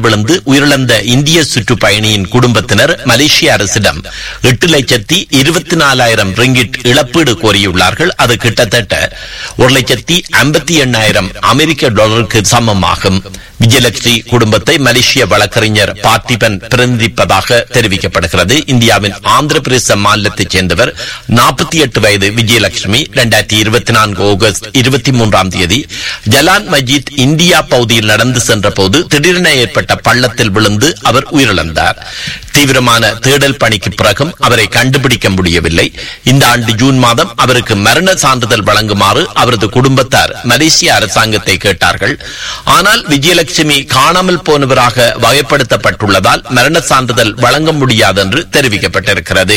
விழுந்து உயிரிழந்த இந்திய சுற்றுப்பயணியின் குடும்பத்தினர் மலேசிய அரசிடம் எட்டு லட்சத்தி இருபத்தி நாலாயிரம் ரிங்கிட் இழப்பீடு கோரியுள்ளார்கள் அது கிட்டத்தட்ட ஒரு லட்சத்தி ஐம்பத்தி எண்ணாயிரம் அமெரிக்க டாலருக்கு சமமாகும் விஜயலட்சுமி குடும்பத்தை மலேசிய வழக்கறிஞர் பார்த்திபன் பிரதிநிதிப்பதாக தெரிவிக்கப்படுகிறது இந்தியாவின் ஆந்திர பிரதேச மாநிலத்தைச் சேர்ந்தவர் நாற்பத்தி எட்டு வயது விஜயலட்சுமி இரண்டாயிரத்தி இருபத்தி நான்கு ஆகஸ்ட் இருபத்தி மூன்றாம் தேதி ஜலான் மஜீத் இந்தியா பகுதியில் நடந்து சென்ற போது திடீரென ஏற்பட்ட பள்ளத்தில் விழுந்து அவர் உயிரிழந்தார் தீவிரமான தேடல் பணிக்கு பிறகும் அவரை கண்டுபிடிக்க முடியவில்லை இந்த ஆண்டு ஜூன் மாதம் அவருக்கு மரண சான்றிதழ் வழங்குமாறு அவரது குடும்பத்தார் மலேசிய அரசாங்கத்தை கேட்டார்கள் ஆனால் விஜயலட்சுமி காணாமல் போனவராக வகைப்படுத்தப்பட்டுள்ளதால் மரண சான்றிதழ் வழங்க முடியாது என்று தெரிவிக்கப்பட்டிருக்கிறது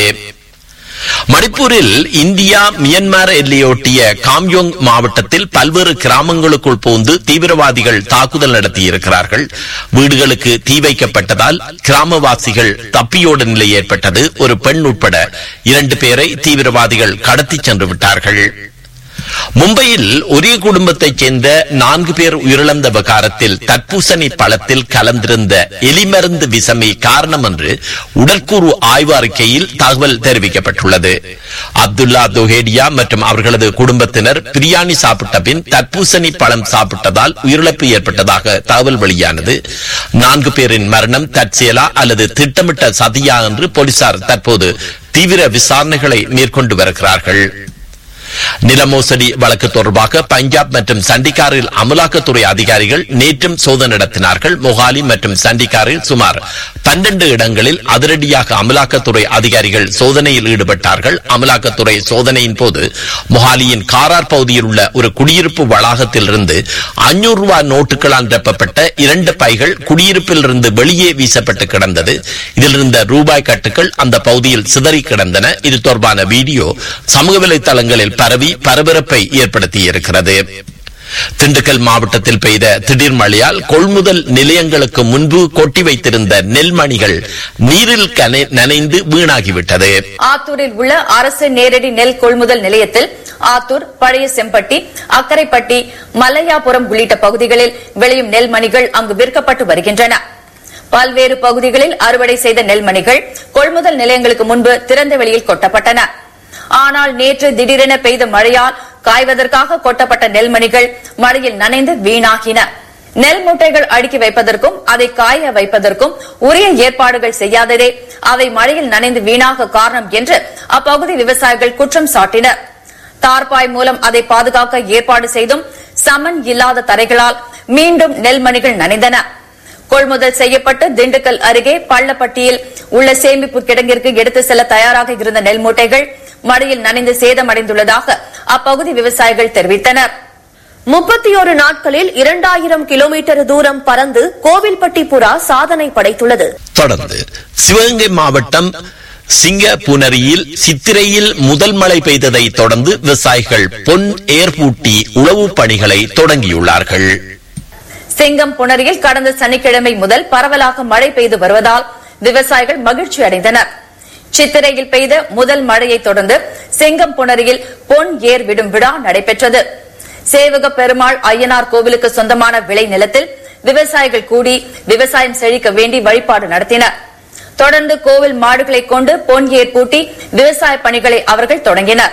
மணிப்பூரில் இந்தியா மியன்மார் எல்லையொட்டிய காம்யோங் மாவட்டத்தில் பல்வேறு கிராமங்களுக்குள் புகுந்து தீவிரவாதிகள் தாக்குதல் நடத்தியிருக்கிறார்கள் வீடுகளுக்கு தீ வைக்கப்பட்டதால் கிராமவாசிகள் தப்பியோட நிலை ஏற்பட்டது ஒரு பெண் உட்பட இரண்டு பேரை தீவிரவாதிகள் கடத்திச் சென்று விட்டார்கள் மும்பையில் ஒரே குடும்பத்தைச் சேர்ந்த நான்கு பேர் உயிரிழந்த விகாரத்தில் தற்பூசணி பழத்தில் கலந்திருந்த எலிமருந்து விஷமே காரணம் என்று உடற்கூறு ஆய்வு அறிக்கையில் தகவல் தெரிவிக்கப்பட்டுள்ளது அப்துல்லா தொஹேடியா மற்றும் அவர்களது குடும்பத்தினர் பிரியாணி சாப்பிட்ட பின் தற்பூசணி பழம் சாப்பிட்டதால் உயிரிழப்பு ஏற்பட்டதாக தகவல் வெளியானது நான்கு பேரின் மரணம் தற்செயலா அல்லது திட்டமிட்ட சதியா என்று போலீசார் தற்போது தீவிர விசாரணைகளை மேற்கொண்டு வருகிறார்கள் நிலமோசடி வழக்கு தொடர்பாக பஞ்சாப் மற்றும் சண்டிகாரில் அமலாக்கத்துறை அதிகாரிகள் நேற்றும் சோதனை நடத்தினார்கள் மொஹாலி மற்றும் சண்டிகாரில் சுமார் பன்னெண்டு இடங்களில் அதிரடியாக அமலாக்கத்துறை அதிகாரிகள் சோதனையில் ஈடுபட்டார்கள் அமலாக்கத்துறை சோதனையின் போது மொஹாலியின் காரார் பகுதியில் உள்ள ஒரு குடியிருப்பு வளாகத்தில் இருந்து அஞ்சூறு ரூபாய் நோட்டுகளால் நிரப்பப்பட்ட இரண்டு பைகள் குடியிருப்பில் இருந்து வெளியே வீசப்பட்டு கிடந்தது இதில் இருந்த ரூபாய் கட்டுகள் அந்த பகுதியில் சிதறி கிடந்தன இது தொடர்பான வீடியோ சமூக வலைதளங்களில் பரவி பரபரப்பை ஏற்படுத்தியிருக்கிறது திண்டுக்கல் மாவட்டத்தில் பெய்த திடீர் மழையால் கொள்முதல் நிலையங்களுக்கு முன்பு கொட்டி வைத்திருந்த நெல்மணிகள் நீரில் கனை- நனைந்து வீணாகிவிட்டது ஆத்தூரில் உள்ள அரசு நேரடி நெல் கொள்முதல் நிலையத்தில் ஆத்தூர் பழைய செம்பட்டி அக்கரைப்பட்டி மல்லையாபுரம் உள்ளிட்ட பகுதிகளில் விளையும் நெல்மணிகள் அங்கு விற்கப்பட்டு வருகின்றன பல்வேறு பகுதிகளில் அறுவடை செய்த நெல்மணிகள் கொள்முதல் நிலையங்களுக்கு முன்பு திறந்த வெளியில் கொட்டப்பட்டன ஆனால் நேற்று திடீரென பெய்த மழையால் காய்வதற்காக கொட்டப்பட்ட நெல்மணிகள் மழையில் நனைந்து வீணாகின நெல் மூட்டைகள் அடுக்கி வைப்பதற்கும் அதை காய வைப்பதற்கும் உரிய ஏற்பாடுகள் செய்யாததே அவை மழையில் நனைந்து வீணாக காரணம் என்று அப்பகுதி விவசாயிகள் குற்றம் சாட்டினர் தார்பாய் மூலம் அதை பாதுகாக்க ஏற்பாடு செய்தும் சமன் இல்லாத தரைகளால் மீண்டும் நெல்மணிகள் நனைந்தன கொள்முதல் செய்யப்பட்டு திண்டுக்கல் அருகே பள்ளப்பட்டியில் உள்ள சேமிப்பு கிடங்கிற்கு எடுத்து செல்ல தயாராக இருந்த நெல் மூட்டைகள் மழையில் நனைந்து சேதமடைந்துள்ளதாக அப்பகுதி விவசாயிகள் தெரிவித்தனர் முப்பத்தி ஒரு நாட்களில் இரண்டாயிரம் கிலோமீட்டர் தூரம் பறந்து கோவில்பட்டி புறா சாதனை படைத்துள்ளது தொடர்ந்து சிவகங்கை மாவட்டம் சிங்கப்பூனரியில் சித்திரையில் முதல் மழை பெய்ததை தொடர்ந்து விவசாயிகள் பொன் ஏர்பூட்டி உழவு பணிகளை தொடங்கியுள்ளார்கள் சிங்கம் புணரியில் கடந்த சனிக்கிழமை முதல் பரவலாக மழை பெய்து வருவதால் விவசாயிகள் மகிழ்ச்சி அடைந்தனர் சித்திரையில் பெய்த முதல் மழையை தொடர்ந்து சிங்கம் புணரியில் பொன் ஏர் விடும் விழா நடைபெற்றது சேவக பெருமாள் ஐயனார் கோவிலுக்கு சொந்தமான விளை நிலத்தில் விவசாயிகள் கூடி விவசாயம் செழிக்க வேண்டி வழிபாடு நடத்தினர் தொடர்ந்து கோவில் மாடுகளை கொண்டு பொன் ஏர் பூட்டி விவசாய பணிகளை அவர்கள் தொடங்கினர்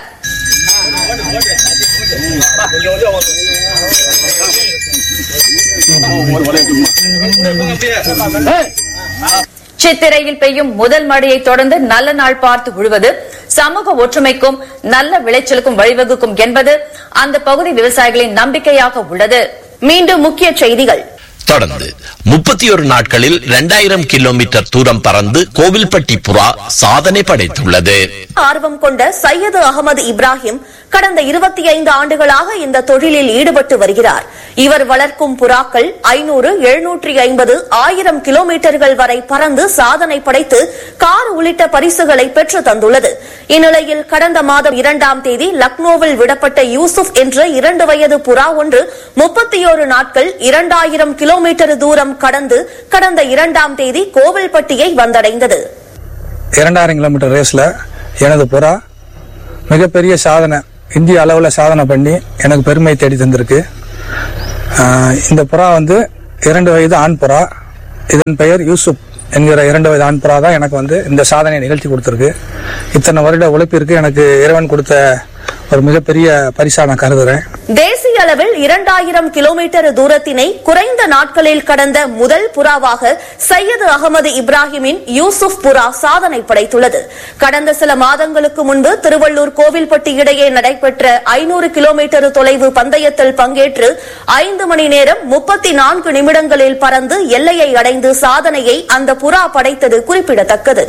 சித்திரையில் பெய்யும் முதல் மழையை தொடர்ந்து நல்ல நாள் பார்த்து உழுவது சமூக ஒற்றுமைக்கும் நல்ல விளைச்சலுக்கும் வழிவகுக்கும் என்பது அந்த பகுதி விவசாயிகளின் நம்பிக்கையாக உள்ளது மீண்டும் முக்கிய செய்திகள் தொடர்ந்து முப்பத்தி ஒரு நாட்களில் இரண்டாயிரம் கிலோமீட்டர் தூரம் பறந்து கோவில்பட்டி புறா சாதனை படைத்துள்ளது ஆர்வம் கொண்ட சையது அகமது இப்ராஹிம் கடந்த இருபத்தி ஐந்து ஆண்டுகளாக இந்த தொழிலில் ஈடுபட்டு வருகிறார் இவர் வளர்க்கும் புறாக்கள் ஐநூறு எழுநூற்றி ஐம்பது ஆயிரம் கிலோமீட்டர்கள் வரை பறந்து சாதனை படைத்து கார் உள்ளிட்ட பரிசுகளை பெற்று தந்துள்ளது இந்நிலையில் கடந்த மாதம் இரண்டாம் தேதி லக்னோவில் விடப்பட்ட யூசுப் என்ற இரண்டு வயது புறா ஒன்று முப்பத்தியோரு நாட்கள் இரண்டாயிரம் கிலோமீட்டர் தூரம் கடந்து கடந்த இரண்டாம் தேதி கோவில்பட்டியை வந்தடைந்தது இரண்டாயிரம் கிலோமீட்டர் ரேஸில் எனது புறா மிகப்பெரிய சாதனை இந்திய அளவில் சாதனை பண்ணி எனக்கு பெருமை தேடி தந்திருக்கு ஆஹ் இந்த புறா வந்து இரண்டு வயது ஆண் புறா இதன் பெயர் யூசுப் என்கிற இரண்டு வயது ஆண் புறா தான் எனக்கு வந்து இந்த சாதனையை நிகழ்த்தி கொடுத்துருக்கு இத்தனை வருட உழைப்பிற்கு எனக்கு இறைவன் கொடுத்த ஒரு மிகப்பெரிய பரிசா நான் கருதுறேன் தேசிய அளவில் இரண்டாயிரம் கிலோமீட்டர் தூரத்தினை குறைந்த நாட்களில் கடந்த முதல் புறாவாக சையது அகமது இப்ராஹிமின் யூசுப் புறா சாதனை படைத்துள்ளது கடந்த சில மாதங்களுக்கு முன்பு திருவள்ளூர் கோவில்பட்டி இடையே நடைபெற்ற ஐநூறு கிலோமீட்டர் தொலைவு பந்தயத்தில் பங்கேற்று ஐந்து மணி நேரம் முப்பத்தி நான்கு நிமிடங்களில் பறந்து எல்லையை அடைந்து சாதனையை அந்த புறா படைத்தது குறிப்பிடத்தக்கது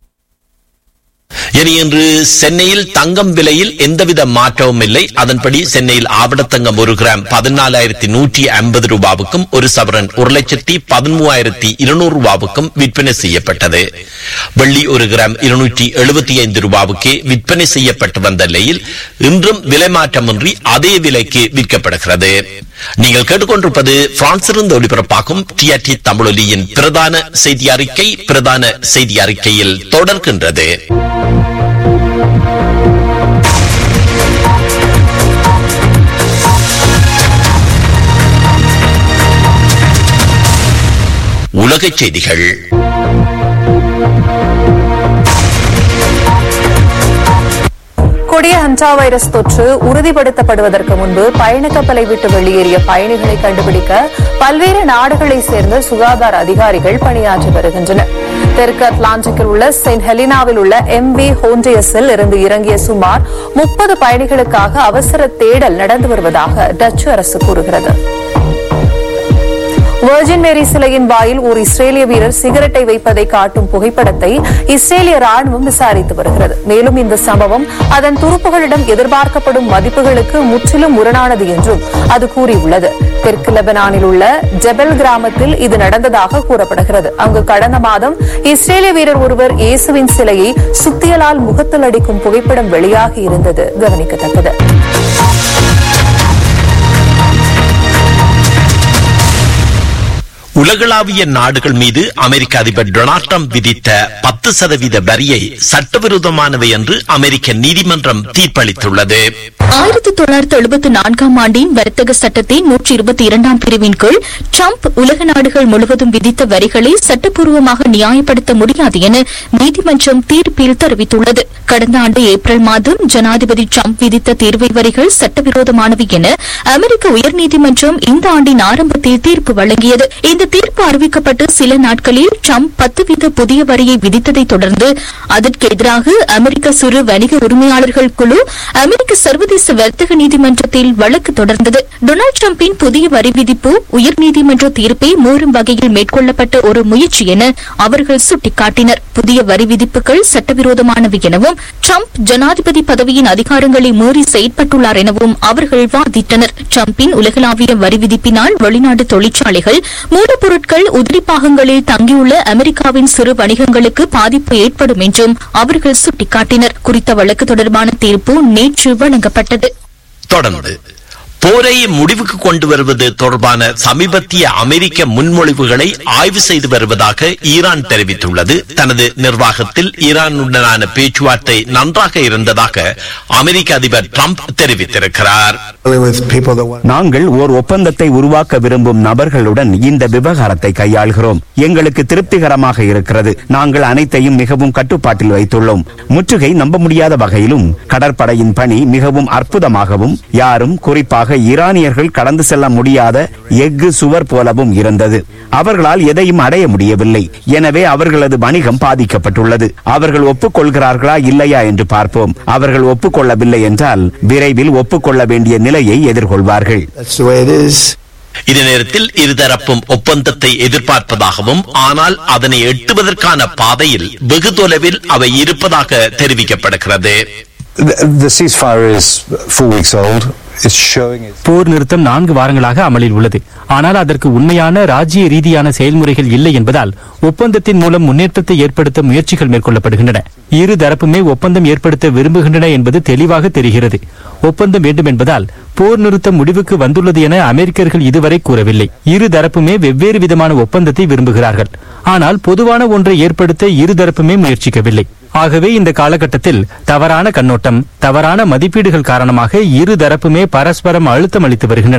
இனி இன்று சென்னையில் தங்கம் விலையில் எந்தவித மாற்றமும் இல்லை அதன்படி சென்னையில் ஆவணத்தங்கம் ஒரு கிராம் பதினாலாயிரத்தி நூற்றி ஐம்பது ரூபாவுக்கும் ஒரு சவரன் ஒரு லட்சத்தி பதிமூவாயிரத்தி இருநூறு ரூபாவுக்கும் விற்பனை செய்யப்பட்டது வெள்ளி ஒரு கிராம் இருநூற்றி எழுபத்தி ஐந்து ரூபாவுக்கே விற்பனை செய்யப்பட்டு வந்த நிலையில் இன்றும் விலை மாற்றமின்றி அதே விலைக்கு விற்கப்படுகிறது நீங்கள் கேட்டுக்கொண்டிருப்பது பிரான்சிலிருந்து ஒளிபரப்பாகும் டிஆர்டி தமிழொலியின் பிரதான செய்தி அறிக்கை பிரதான செய்தி அறிக்கையில் தொடர்கின்றது உலகச் செய்திகள் கொடிய ஹண்டா வைரஸ் தொற்று உறுதிப்படுத்தப்படுவதற்கு முன்பு பயண கப்பலை விட்டு வெளியேறிய பயணிகளை கண்டுபிடிக்க பல்வேறு நாடுகளைச் சேர்ந்த சுகாதார அதிகாரிகள் பணியாற்றி வருகின்றனர் தெற்கு அட்லாண்டிக்கில் உள்ள செயின்ட் ஹெலினாவில் உள்ள எம் வி ஹோண்டியஸில் இருந்து இறங்கிய சுமார் முப்பது பயணிகளுக்காக அவசர தேடல் நடந்து வருவதாக டச்சு அரசு கூறுகிறது வெர்ஜின் மேரி சிலையின் வாயில் ஒரு இஸ்ரேலிய வீரர் சிகரெட்டை வைப்பதை காட்டும் புகைப்படத்தை இஸ்ரேலிய ராணுவம் விசாரித்து வருகிறது மேலும் இந்த சம்பவம் அதன் துருப்புகளிடம் எதிர்பார்க்கப்படும் மதிப்புகளுக்கு முற்றிலும் முரணானது என்றும் அது கூறியுள்ளது தெற்கு லெபனானில் உள்ள ஜெபல் கிராமத்தில் இது நடந்ததாக கூறப்படுகிறது அங்கு கடந்த மாதம் இஸ்ரேலிய வீரர் ஒருவர் இயேசுவின் சிலையை சுத்தியலால் முகத்தில் அடிக்கும் புகைப்படம் வெளியாகி இருந்தது கவனிக்கத்தக்கது உலகளாவிய நாடுகள் மீது அமெரிக்க அதிபர் டொனால்ட் ட்ரம்ப் விதித்த பத்து சதவீத வரியை சட்டவிரோதமானவை என்று அமெரிக்க நீதிமன்றம் தீர்ப்பளித்துள்ளது ஆயிரத்தி தொள்ளாயிரத்தி எழுபத்தி நான்காம் ஆண்டின் வர்த்தக சட்டத்தின் நூற்றி இருபத்தி இரண்டாம் பிரிவின் கீழ் ட்ரம்ப் உலக நாடுகள் முழுவதும் விதித்த வரிகளை சட்டப்பூர்வமாக நியாயப்படுத்த முடியாது என நீதிமன்றம் தீர்ப்பில் தெரிவித்துள்ளது கடந்த ஆண்டு ஏப்ரல் மாதம் ஜனாதிபதி ட்ரம்ப் விதித்த தீர்வை வரிகள் சட்டவிரோதமானவை என அமெரிக்க உயர்நீதிமன்றம் இந்த ஆண்டின் ஆரம்பத்தில் தீர்ப்பு வழங்கியது இந்த தீர்ப்பு அறிவிக்கப்பட்டு சில நாட்களில் ட்ரம்ப் பத்து வீத புதிய வரியை விதித்ததைத் தொடர்ந்து அதற்கு எதிராக அமெரிக்க சிறு வணிக உரிமையாளர்கள் குழு அமெரிக்க சர்வதேச வர்த்தக நீதிமன்றத்தில் வழக்கு தொடர்ந்தது டொனால்டு டிரம்பின் புதிய வரி விதிப்பு உயர்நீதிமன்ற தீர்ப்பை மீறும் வகையில் மேற்கொள்ளப்பட்ட ஒரு முயற்சி என அவர்கள் சுட்டிக்காட்டினர் புதிய வரி விதிப்புகள் சட்டவிரோதமானவை எனவும் ட்ரம்ப் ஜனாதிபதி பதவியின் அதிகாரங்களை மீறி செயற்பட்டுள்ளார் எனவும் அவர்கள் வாதிட்டனர் ட்ரம்பின் உலகளாவிய வரி விதிப்பினால் வெளிநாட்டு தொழிற்சாலைகள் மூலப்பொருட்கள் உதிரி பாகங்களில் தங்கியுள்ள அமெரிக்காவின் சிறு வணிகங்களுக்கு பாதிப்பு ஏற்படும் என்றும் அவர்கள் சுட்டிக்காட்டினர் குறித்த வழக்கு தொடர்பான தீர்ப்பு நேற்று வழங்கப்பட்டது தொடர்ந்து போரை முடிவுக்கு கொண்டு வருவது தொடர்பான சமீபத்திய அமெரிக்க முன்மொழிவுகளை ஆய்வு செய்து வருவதாக ஈரான் தெரிவித்துள்ளது தனது நிர்வாகத்தில் ஈரானுடனான பேச்சுவார்த்தை நன்றாக இருந்ததாக அமெரிக்க அதிபர் ட்ரம்ப் தெரிவித்திருக்கிறார் with people that want நாங்கள் ஓர் ஒப்பந்தத்தை உருவாக்க விரும்பும் நபர்களுடன் இந்த விவகாரத்தை கையாள்கிறோம் எங்களுக்கு திருப்திகரமாக இருக்கிறது நாங்கள் அனைத்தையும் மிகவும் கட்டுப்பாட்டில் வைத்துள்ளோம் முற்றுகை நம்ப முடியாத வகையிலும் கடற்படையின் பணி மிகவும் அற்புதமாகவும் யாரும் குறிப்பாக ஈரானியர்கள் கடந்து செல்ல முடியாத எஃகு சுவர் போலவும் இருந்தது அவர்களால் எதையும் அடைய முடியவில்லை எனவே அவர்களது வணிகம் பாதிக்கப்பட்டுள்ளது அவர்கள் ஒப்புக்கொள்கிறார்களா இல்லையா என்று பார்ப்போம் அவர்கள் ஒப்புக்கொள்ளவில்லை என்றால் விரைவில் ஒப்புக்கொள்ள வேண்டிய நிலையை எதிர்கொள்வார்கள் that's the way it is. இதே நேரத்தில் இருதரப்பும் ஒப்பந்தத்தை எதிர்பார்ப்பதாகவும் ஆனால் அதனை எட்டுவதற்கான பாதையில் வெகு தொலைவில் அவை இருப்பதாக தெரிவிக்கப்படுகிறது The, the ceasefire is four weeks old. It's showing its போர் நிறுத்தம் நான்கு வாரங்களாக அமலில் உள்ளது ஆனால் அதற்கு உண்மையான ராஜ்ய ரீதியான செயல்முறைகள் இல்லை என்பதால் ஒப்பந்தத்தின் மூலம் முன்னேற்றத்தை ஏற்படுத்த முயற்சிகள் மேற்கொள்ளப்படுகின்றன இரு தரப்புமே ஒப்பந்தம் ஏற்படுத்த விரும்புகின்றன என்பது தெளிவாக தெரிகிறது ஒப்பந்தம் வேண்டும் என்பதால் போர் நிறுத்தம் முடிவுக்கு வந்துள்ளது என அமெரிக்கர்கள் இதுவரை கூறவில்லை இரு தரப்புமே வெவ்வேறு விதமான ஒப்பந்தத்தை விரும்புகிறார்கள் ஆனால் பொதுவான ஒன்றை ஏற்படுத்த இரு தரப்புமே முயற்சிக்கவில்லை ஆகவே இந்த காலகட்டத்தில் தவறான கண்ணோட்டம் தவறான மதிப்பீடுகள் காரணமாக இரு தரப்புமே பரஸ்பரம் அழுத்தம் அளித்து வருகின்றன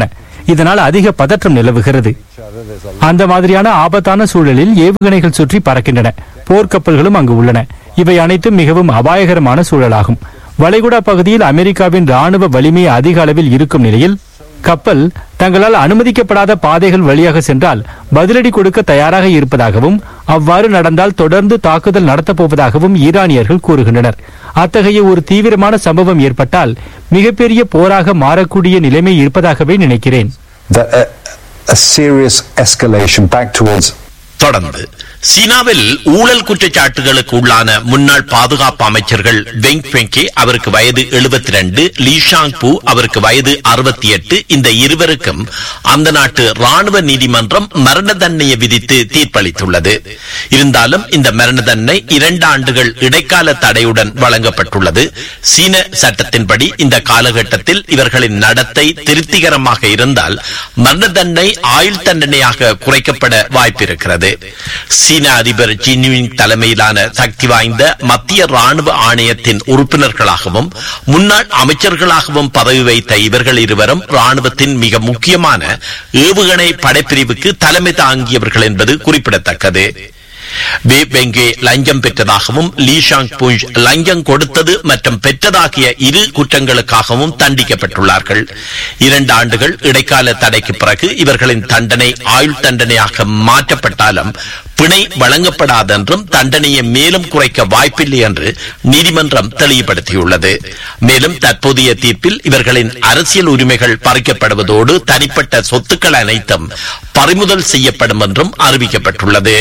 இதனால் அதிக பதற்றம் நிலவுகிறது அந்த மாதிரியான ஆபத்தான சூழலில் ஏவுகணைகள் சுற்றி பறக்கின்றன போர்க்கப்பல்களும் அங்கு உள்ளன இவை அனைத்தும் மிகவும் அபாயகரமான சூழலாகும் வளைகுடா பகுதியில் அமெரிக்காவின் ராணுவ வலிமை அதிக அளவில் இருக்கும் நிலையில் கப்பல் தங்களால் அனுமதிக்கப்படாத பாதைகள் வழியாக சென்றால் பதிலடி கொடுக்க தயாராக இருப்பதாகவும் அவ்வாறு நடந்தால் தொடர்ந்து தாக்குதல் நடத்தப் போவதாகவும் ஈரானியர்கள் கூறுகின்றனர் அத்தகைய ஒரு தீவிரமான சம்பவம் ஏற்பட்டால் மிகப்பெரிய போராக மாறக்கூடிய நிலைமை இருப்பதாகவே நினைக்கிறேன் That a, a serious escalation back towards தொடர்ந்து சீனாவில் ஊழல் குற்றச்சாட்டுகளுக்கு உள்ளான முன்னாள் பாதுகாப்பு அமைச்சர்கள் வெங் பெங்கே அவருக்கு வயது 72 லீ ஷாங் பூ அவருக்கு வயது 68 இந்த இருவருக்கும் அந்த நாட்டு ராணுவ நீதிமன்றம் மரண தண்டனையை விதித்து தீர்ப்பளித்துள்ளது இருந்தாலும் இந்த மரண தண்டனை இரண்டு ஆண்டுகள் இடைக்கால தடையுடன் வழங்கப்பட்டுள்ளது சீன சட்டத்தின்படி இந்த காலகட்டத்தில் இவர்களின் நடத்தை திருப்திகரமாக இருந்தால் மரண தண்டனை ஆயுள் தண்டனையாக குறைக்கப்பட வாய்ப்பிருக்கிறது சீன அதிபர் ஜின்விங் தலைமையிலான சக்தி வாய்ந்த மத்திய ராணுவ ஆணையத்தின் உறுப்பினர்களாகவும் முன்னாள் அமைச்சர்களாகவும் பதவி வைத்த இவர்கள் இருவரும் ராணுவத்தின் மிக முக்கியமான ஏவுகணை படைப்பிரிவுக்கு தலைமை தாங்கியவர்கள் என்பது குறிப்பிடத்தக்கது வே பெங்கே லஞ்சம் பெற்றதாகவும் லீ ஷாங் புஞ்ச் லஞ்சம் கொடுத்தது மற்றும் பெற்றதாகிய இரு குற்றங்களுக்காகவும் தண்டிக்கப்பட்டுள்ளார்கள் இரண்டு ஆண்டுகள் இடைக்கால தடைக்கு பிறகு இவர்களின் தண்டனை ஆயுள் தண்டனையாக மாற்றப்பட்டாலும் பிணை வழங்கப்படாதென்றும் தண்டனையை மேலும் குறைக்க வாய்ப்பில்லை என்று நீதிமன்றம் தெளிவுபடுத்தியுள்ளது மேலும் தற்போதைய தீர்ப்பில் இவர்களின் அரசியல் உரிமைகள் பறிக்கப்படுவதோடு தனிப்பட்ட சொத்துக்கள் அனைத்தும் பறிமுதல் செய்யப்படும் என்றும் அறிவிக்கப்பட்டுள்ளது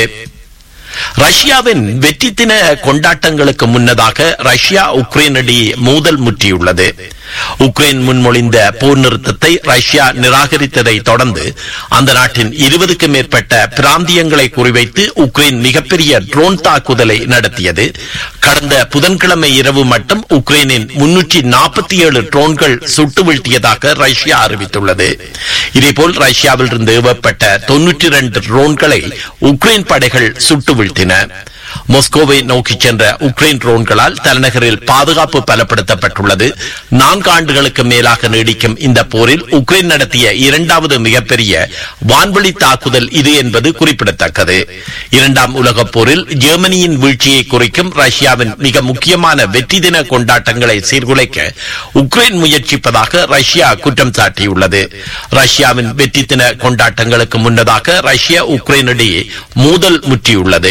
ரஷ்யாவின் வெற்றி தின கொண்டாட்டங்களுக்கு முன்னதாக ரஷ்யா உக்ரைன் இடையே மோதல் முற்றியுள்ளது உக்ரைன் முன்மொழிந்த போர் நிறுத்தத்தை ரஷ்யா நிராகரித்ததை தொடர்ந்து அந்த நாட்டின் இருபதுக்கும் மேற்பட்ட பிராந்தியங்களை குறிவைத்து உக்ரைன் மிகப்பெரிய ட்ரோன் தாக்குதலை நடத்தியது கடந்த புதன்கிழமை இரவு மட்டும் உக்ரைனின் முன்னூற்றி நாற்பத்தி ஏழு ட்ரோன்கள் சுட்டு வீழ்த்தியதாக ரஷ்யா அறிவித்துள்ளது இதேபோல் ரஷ்யாவில் இருந்து ஏவப்பட்ட தொன்னூற்றி இரண்டு ட்ரோன்களை உக்ரைன் படைகள் சுட்டு வீழ்த்தின மாஸ்கோவை நோக்கி சென்ற உக்ரைன் ட்ரோன்களால் தலைநகரில் பாதுகாப்பு பலப்படுத்தப்பட்டுள்ளது நான்கு ஆண்டுகளுக்கு மேலாக நீடிக்கும் இந்த போரில் உக்ரைன் நடத்திய இரண்டாவது மிகப்பெரிய வான்வழி தாக்குதல் இது என்பது குறிப்பிடத்தக்கது இரண்டாம் உலகப் போரில் ஜெர்மனியின் வீழ்ச்சியை குறிக்கும் ரஷ்யாவின் மிக முக்கியமான வெற்றி தின கொண்டாட்டங்களை சீர்குலைக்க உக்ரைன் முயற்சிப்பதாக ரஷ்யா குற்றம் சாட்டியுள்ளது ரஷ்யாவின் வெற்றி தின கொண்டாட்டங்களுக்கு முன்னதாக ரஷ்யா உக்ரைன் இடையே மோதல் முற்றியுள்ளது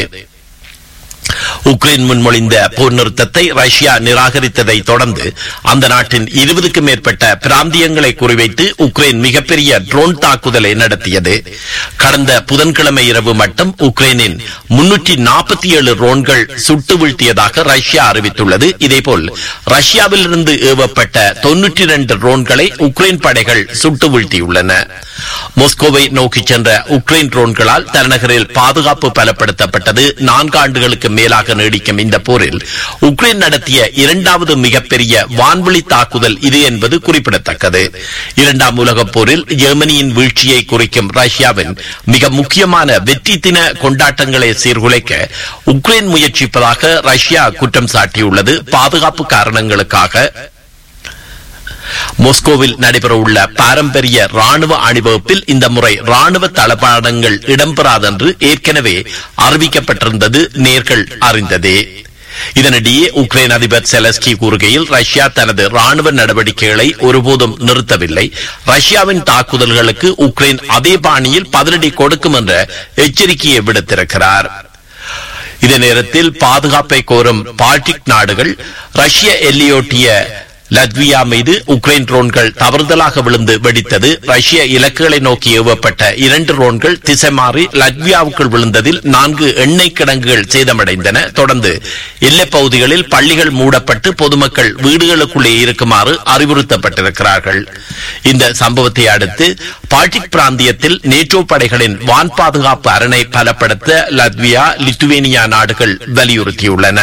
உக்ரைன் முன்மொழிந்த போர் நிறுத்தத்தை ரஷ்யா நிராகரித்ததை தொடர்ந்து அந்த நாட்டின் இருபதுக்கும் மேற்பட்ட பிராந்தியங்களை குறிவைத்து உக்ரைன் மிகப்பெரிய ட்ரோன் தாக்குதலை நடத்தியது கடந்த புதன்கிழமை இரவு மட்டும் உக்ரைனின் முன்னூற்றி நாற்பத்தி ஏழு ட்ரோன்கள் சுட்டு வீழ்த்தியதாக ரஷ்யா அறிவித்துள்ளது இதேபோல் ரஷ்யாவிலிருந்து ஏவப்பட்ட தொன்னூற்றி இரண்டு ட்ரோன்களை உக்ரைன் படைகள் சுட்டு வீழ்த்தியுள்ளன மாஸ்கோவை நோக்கி சென்ற உக்ரைன் ட்ரோன்களால் தலைநகரில் பாதுகாப்பு பலப்படுத்தப்பட்டது நான்கு ஆண்டுகளுக்கு மேலாக நீடிக்கும் இந்த போரில் உக்ரைன் நடத்திய இரண்டாவது மிகப்பெரிய வான்வழி தாக்குதல் இது என்பது குறிப்பிடத்தக்கது இரண்டாம் உலகப் போரில் ஜெர்மனியின் வீழ்ச்சியை குறிக்கும் ரஷ்யாவின் மிக முக்கியமான வெற்றி தின கொண்டாட்டங்களை சீர்குலைக்க உக்ரைன் முயற்சிப்பதாக ரஷ்யா குற்றம் சாட்டியுள்ளது பாதுகாப்பு காரணங்களுக்காக மாஸ்கோவில் நடைபெறவுள்ள பாரம்பரிய ராணுவ அணிவகுப்பில் இந்த முறை ராணுவ தளபாடங்கள் இடம்பெறாதென்று ஏற்கனவே அறிவிக்கப்பட்டிருந்தது நேர்கள் அறிந்ததே இதனிடையே உக்ரைன் அதிபர் செலஸ்கி கூறுகையில் ரஷ்யா தனது ராணுவ நடவடிக்கைகளை ஒருபோதும் நிறுத்தவில்லை ரஷ்யாவின் தாக்குதல்களுக்கு உக்ரைன் அதே பாணியில் பதிலடி கொடுக்கும் என்ற எச்சரிக்கையை விடுத்திருக்கிறார் இதே நேரத்தில் பாதுகாப்பை கோரும் பால்டிக் நாடுகள் ரஷ்ய எல்லையொட்டிய லத்வியா மீது உக்ரைன் ட்ரோன்கள் தவறுதலாக விழுந்து வெடித்தது ரஷ்ய இலக்குகளை நோக்கி ஏவப்பட்ட இரண்டு ட்ரோன்கள் திசை மாறி லத்வியாவுக்குள் விழுந்ததில் நான்கு எண்ணெய் கிடங்குகள் சேதமடைந்தன தொடர்ந்து எல்லைப் பகுதிகளில் பள்ளிகள் மூடப்பட்டு பொதுமக்கள் வீடுகளுக்குள்ளே இருக்குமாறு அறிவுறுத்தப்பட்டிருக்கிறார்கள் இந்த சம்பவத்தை அடுத்து பால்டிக் பிராந்தியத்தில் நேட்டோ படைகளின் வான் பாதுகாப்பு அரணை பலப்படுத்த லத்வியா லித்துவேனியா நாடுகள் வலியுறுத்தியுள்ளன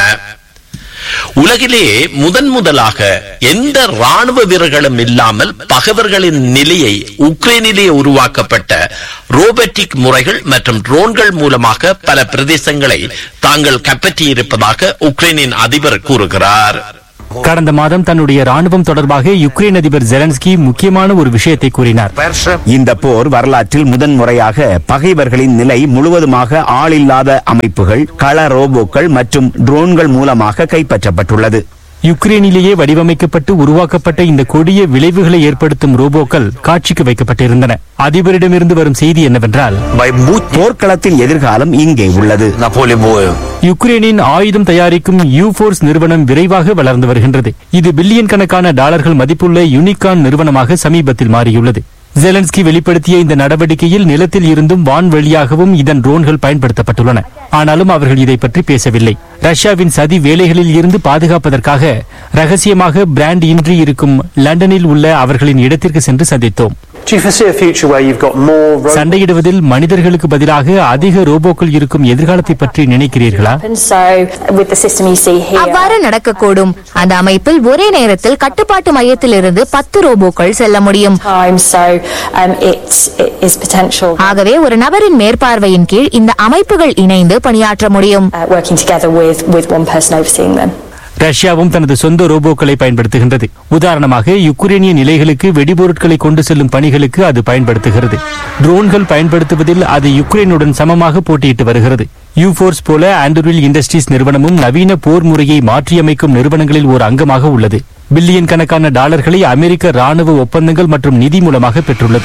உலகிலே முதன் முதலாக எந்த ராணுவ வீரர்களும் இல்லாமல் பகைவர்களின் நிலையை உக்ரைனிலே உருவாக்கப்பட்ட ரோபோட்டிக் முறைகள் மற்றும் ட்ரோன்கள் மூலமாக பல பிரதேசங்களை தாங்கள் கைப்பற்றியிருப்பதாக உக்ரைனின் அதிபர் கூறுகிறார் கடந்த மாதம் தன்னுடைய ராணுவம் தொடர்பாக யுக்ரைன் அதிபர் ஜெலன்ஸ்கி முக்கியமான ஒரு விஷயத்தை கூறினார் இந்த போர் வரலாற்றில் முதன்முறையாக பகைவர்களின் நிலை முழுவதுமாக ஆளில்லாத அமைப்புகள் கள ரோபோக்கள் மற்றும் ட்ரோன்கள் மூலமாக கைப்பற்றப்பட்டுள்ளது யுக்ரைனிலேயே வடிவமைக்கப்பட்டு உருவாக்கப்பட்ட இந்த கொடிய விளைவுகளை ஏற்படுத்தும் ரோபோக்கள் காட்சிக்கு வைக்கப்பட்டிருந்தன அதிபரிடமிருந்து வரும் செய்தி என்னவென்றால் போர்க்களத்தின் எதிர்காலம் இங்கே உள்ளது யுக்ரைனின் ஆயுதம் தயாரிக்கும் யூபோர்ஸ் நிறுவனம் விரைவாக வளர்ந்து வருகின்றது இது பில்லியன் கணக்கான டாலர்கள் மதிப்புள்ள யூனிகான் நிறுவனமாக சமீபத்தில் மாறியுள்ளது ஜெலன்ஸ்கி வெளிப்படுத்திய இந்த நடவடிக்கையில் நிலத்தில் இருந்தும் வான்வழியாகவும் இதன் ட்ரோன்கள் பயன்படுத்தப்பட்டுள்ளன ஆனாலும் அவர்கள் இதை பற்றி பேசவில்லை ரஷ்யாவின் சதி வேலைகளில் இருந்து பாதுகாப்பதற்காக ரகசியமாக பிராண்ட் இன்றி இருக்கும் லண்டனில் உள்ள அவர்களின் இடத்திற்கு சென்று சந்தித்தோம் Do you foresee a future where you've got more robots? சண்டையிடுவதில் மனிதர்களுக்கு பதிலாக அதிக ரோபோக்கள் இருக்கும் எதிர்காலத்தை பற்றி நினைக்கிறீர்களா So, with the system you see here, அவ்வாறு நடக்கக்கூடும் அந்த அமைப்பில் ஒரே நேரத்தில் கட்டுப்பாட்டு மையத்திலிருந்து பத்து ரோபோக்கள் செல்ல முடியும் time, so um, it's, it is potential. ஆகவே ஒரு நபரின் மேற்பார்வையின் கீழ் இந்த அமைப்புகள் இணைந்து பணியாற்ற முடியும் Uh, working together with, with one person overseeing them. ரஷ்யாவும் தனது சொந்த ரோபோக்களை பயன்படுத்துகின்றது உதாரணமாக யுக்ரைனிய நிலைகளுக்கு வெடிபொருட்களை கொண்டு செல்லும் பணிகளுக்கு அது பயன்படுத்துகிறது ட்ரோன்கள் பயன்படுத்துவதில் அது யுக்ரைனுடன் சமமாக போட்டியிட்டு வருகிறது யூபோர்ஸ் போல ஆண்டர்வில் இண்டஸ்ட்ரீஸ் நிறுவனமும் நவீன போர் முறையை மாற்றியமைக்கும் நிறுவனங்களில் ஒரு அங்கமாக உள்ளது பில்லியன் கணக்கான டாலர்களை அமெரிக்க ராணுவ ஒப்பந்தங்கள் மற்றும் நிதி மூலமாக பெற்றுள்ளது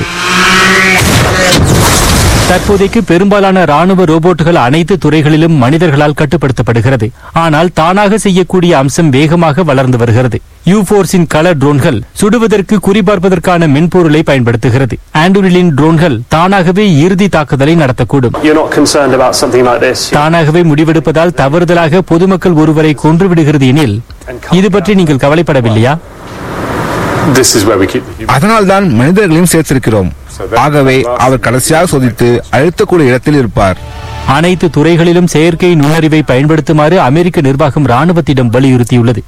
தற்போதைக்கு பெரும்பாலான ராணுவ ரோபோட்டுகள் அனைத்து துறைகளிலும் மனிதர்களால் கட்டுப்படுத்தப்படுகிறது ஆனால் தானாக செய்யக்கூடிய அம்சம் வேகமாக வளர்ந்து வருகிறது யூபோர்ஸின் கள ட்ரோன்கள் சுடுவதற்கு குறிபார்ப்பதற்கான மென்பொருளை பயன்படுத்துகிறது ஆண்டூரிலின் ட்ரோன்கள் தானாகவே இறுதி தாக்குதலை நடத்தக்கூடும் You're not concerned about something like this. தானாகவே முடிவெடுப்பதால் தவறுதலாக பொதுமக்கள் ஒருவரை கொன்று விடுகிறது எனில் இது பற்றி நீங்கள் கவலைப்படவில்லையா This is where we keep the அதனால்தான் மனிதர்களையும் சேர்த்திருக்கிறோம் ஆகவே அவர் கடைசியாக சோதித்து அழுத்தக்கூடிய இடத்தில் இருப்பார் அனைத்து துறைகளிலும் செயற்கை நுண்ணறிவை பயன்படுத்துமாறு அமெரிக்க நிர்வாகம் ராணுவத்திடம் வலியுறுத்தியுள்ளது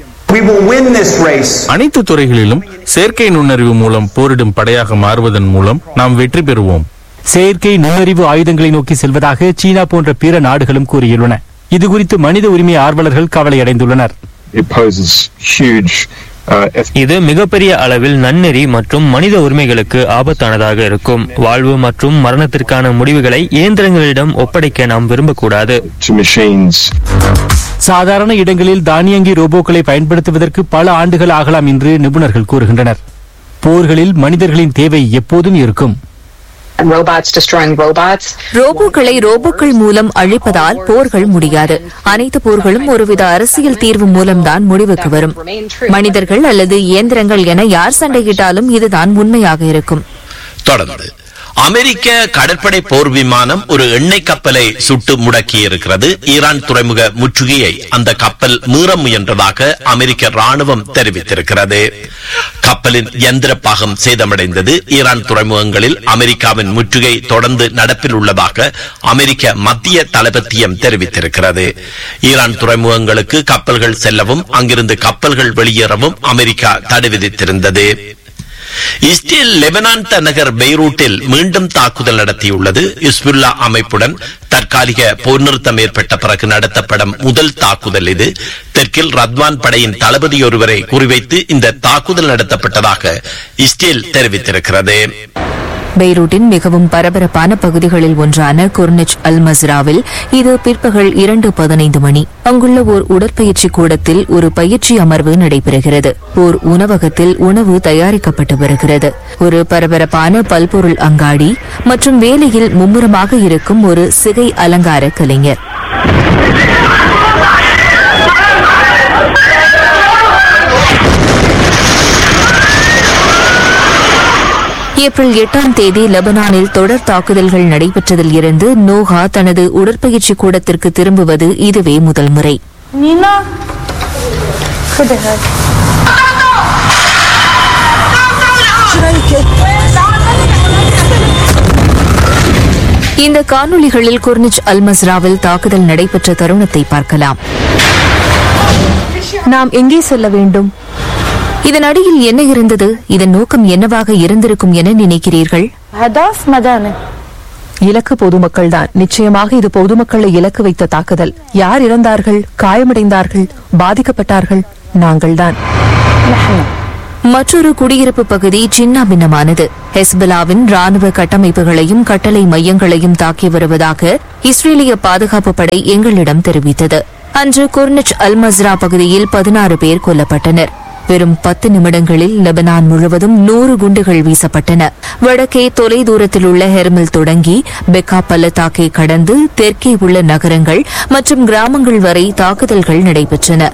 அனைத்து துறைகளிலும் செயற்கை நுண்ணறிவு மூலம் போரிடும் படையாக மாறுவதன் மூலம் நாம் வெற்றி பெறுவோம் செயற்கை நுண்ணறிவு ஆயுதங்களை நோக்கி செல்வதாக சீனா போன்ற பிற நாடுகளும் கூறியுள்ளன இதுகுறித்து மனித உரிமை ஆர்வலர்கள் கவலையடைந்துள்ளனர் It poses huge uh, இது மிகப்பெரிய அளவில் நன்னெறி மற்றும் மனித உரிமைகளுக்கு ஆபத்தானதாக இருக்கும் வாழ்வு மற்றும் மரணத்திற்கான முடிவுகளை இயந்திரங்களிடம் ஒப்படைக்க நாம் விரும்பக்கூடாது to machines. சாதாரண இடங்களில் தானியங்கி ரோபோக்களை பயன்படுத்துவதற்கு பல ஆண்டுகள் ஆகலாம் என்று நிபுணர்கள் கூறுகின்றனர் போர்களில் மனிதர்களின் தேவை எப்போதும் இருக்கும் robots destroying robots. ரோபோக்களை ரோபோக்கள் மூலம் அழிப்பதால் போர்கள் முடியாது அனைத்து போர்களும் ஒருவித அரசியல் தீர்வு மூலம்தான் முடிவுக்கு வரும் மனிதர்கள் அல்லது இயந்திரங்கள் என யார் சண்டையிட்டாலும் இதுதான் உண்மையாக இருக்கும் தொடர்ந்து அமெரிக்க கடற்படை போர் விமானம் ஒரு எண்ணெய் கப்பலை சுட்டு முடக்கி இருக்கிறது ஈரான் துறைமுக முற்றுகையை அந்த கப்பல் மீற முயன்றதாக அமெரிக்க ராணுவம் தெரிவித்திருக்கிறது கப்பலின் எந்திர பாகம் சேதமடைந்தது ஈரான் துறைமுகங்களில் அமெரிக்காவின் முற்றுகை தொடர்ந்து நடப்பில் உள்ளதாக அமெரிக்க மத்திய தளபத்தியம் தெரிவித்திருக்கிறது ஈரான் துறைமுகங்களுக்கு கப்பல்கள் செல்லவும் அங்கிருந்து கப்பல்கள் வெளியேறவும் அமெரிக்கா தடை விதித்திருந்தது இஸ்ரேல் லெபனான் தலைநகர் பெய்ரூட்டில் மீண்டும் தாக்குதல் நடத்தியுள்ளது இஸ்புல்லா அமைப்புடன் தற்காலிக போர் நிறுத்தம் ஏற்பட்ட பிறகு நடத்தப்படும் முதல் தாக்குதல் இது தெற்கில் ரத்வான் படையின் தளபதி ஒருவரை குறிவைத்து இந்த தாக்குதல் நடத்தப்பட்டதாக இஸ்ரேல் தெரிவித்திருக்கிறது பெய்ரூட்டின் மிகவும் பரபரப்பான பகுதிகளில் ஒன்றான குர்னிச் அல் மஸ்ராவில் இது பிற்பகல் இரண்டு பதினைந்து மணி அங்குள்ள ஓர் உடற்பயிற்சி கூடத்தில் ஒரு பயிற்சி அமர்வு நடைபெறுகிறது ஓர் உணவகத்தில் உணவு தயாரிக்கப்பட்டு வருகிறது ஒரு பரபரப்பான பல்பொருள் அங்காடி மற்றும் வேலையில் மும்முரமாக இருக்கும் ஒரு சிகை அலங்கார கலைஞர் ஏப்ரல் எட்டாம் தேதி லெபனானில் தொடர் தாக்குதல்கள் நடைபெற்றதில் இருந்து நோஹா தனது உடற்பயிற்சி கூடத்திற்கு திரும்புவது இதுவே முதல் முறை Nina, خدها இந்த காணொளிகளில் குர்னிச் அல் மஸ்ராவில் தாக்குதல் நடைபெற்ற தருணத்தை பார்க்கலாம் நாம் எங்கே செல்ல வேண்டும் இதன் அடியில் என்ன இருந்தது இதன் நோக்கம் என்னவாக இருந்திருக்கும் என நினைக்கிறீர்கள் هدف مدانة இலக்கு பொதுமக்கள் தான் நிச்சயமாக இது பொதுமக்களை இலக்கு வைத்த தாக்குதல் யார் இறந்தார்கள் காயமடைந்தார்கள் பாதிக்கப்பட்டார்கள் நாங்கள்தான் மற்றொரு குடியிருப்பு பகுதி சின்னாபின்னமானது ஹெஸ்பலாவின் ராணுவ கட்டமைப்புகளையும் கட்டளை மையங்களையும் தாக்கி வருவதாக இஸ்ரேலிய பாதுகாப்பு படை எங்களிடம் தெரிவித்தது அன்று குர்னிச் அல்மஸ்ரா பகுதியில் பதினாறு பேர் கொல்லப்பட்டனர் வெறும் பத்து நிமிடங்களில் லெபனான் முழுவதும் நூறு குண்டுகள் வீசப்பட்டன வடக்கே தொலைதூரத்தில் உள்ள ஹெர்மில் தொடங்கி பெக்கா பள்ளத்தாக்கை கடந்து தெற்கே உள்ள நகரங்கள் மற்றும் கிராமங்கள் வரை தாக்குதல்கள் நடைபெற்றன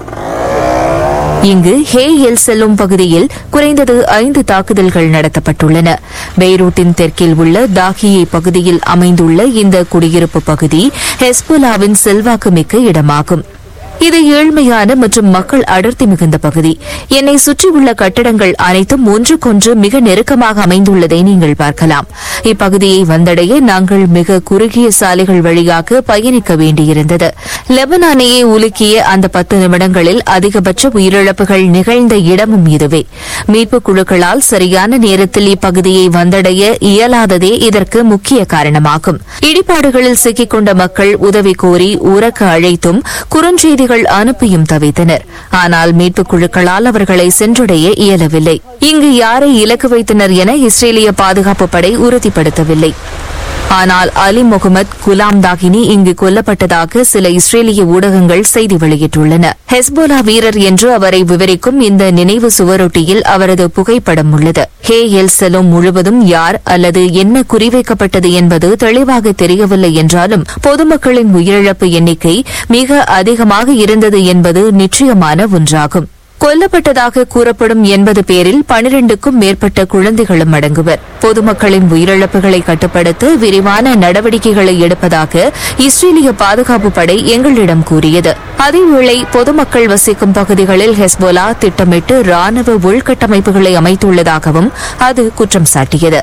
இங்கு ஹே எல் செல்லும் பகுதியில் குறைந்தது ஐந்து தாக்குதல்கள் நடத்தப்பட்டுள்ளன பெய்ரூட்டின் தெற்கில் உள்ள தாகியே பகுதியில் அமைந்துள்ள இந்த குடியிருப்பு பகுதி ஹெஸ்புலாவின் செல்வாக்கு மிக்க இடமாகும் இது ஏழ்மையான மற்றும் மக்கள் அடர்த்தி மிகுந்த பகுதி என்னை சுற்றியுள்ள கட்டடங்கள் அனைத்தும் ஒன்றுக்கொன்று மிக நெருக்கமாக அமைந்துள்ளதை நீங்கள் பார்க்கலாம் இப்பகுதியை வந்தடைய நாங்கள் மிக குறுகிய சாலைகள் வழியாக பயணிக்க வேண்டியிருந்தது லெபனானையே உலுக்கிய அந்த பத்து நிமிடங்களில் அதிகபட்ச உயிரிழப்புகள் நிகழ்ந்த இடமும் இதுவே மீட்புக் குழுக்களால் சரியான நேரத்தில் இப்பகுதியை வந்தடைய இயலாததே இதற்கு முக்கிய காரணமாகும் இடிபாடுகளில் சிக்கிக் கொண்ட மக்கள் உதவி கோரி உறக்க அழைத்தும் குறுஞ்செய்திகள் அனுப்பியும் தவித்தனர் ஆனால் மீட்புக் குழுக்களால் அவர்களை சென்றடைய இயலவில்லை இங்கு யாரை இலக்கு வைத்தனர் என இஸ்ரேலிய பாதுகாப்பு படை உறுதிப்படுத்தவில்லை ஆனால் அலி முகமது குலாம் தாகினி இங்கு கொல்லப்பட்டதாக சில இஸ்ரேலிய ஊடகங்கள் செய்தி வெளியிட்டுள்ளன ஹெஸ்போலா வீரர் என்று அவரை விவரிக்கும் இந்த நினைவு சுவரொட்டியில் அவரது புகைப்படம் உள்ளது ஹே எல் செலோம் முழுவதும் யார் அல்லது என்ன குறிவைக்கப்பட்டது என்பது தெளிவாக தெரியவில்லை என்றாலும் பொதுமக்களின் உயிரிழப்பு எண்ணிக்கை மிக அதிகமாக இருந்தது என்பது நிச்சயமான ஒன்றாகும் கொல்லப்பட்டதாக கூறப்படும் எண்பது பேரில் பனிரெண்டுக்கும் மேற்பட்ட குழந்தைகளும் அடங்குவர் பொதுமக்களின் உயிரிழப்புகளை கட்டுப்படுத்த விரிவான நடவடிக்கைகளை எடுப்பதாக இஸ்ரேலிய பாதுகாப்பு படை எங்களிடம் கூறியது அதேவேளை பொதுமக்கள் வசிக்கும் பகுதிகளில் ஹெஸ்போலா திட்டமிட்டு ராணுவ உள்கட்டமைப்புகளை அமைத்துள்ளதாகவும் அது குற்றம் சாட்டியது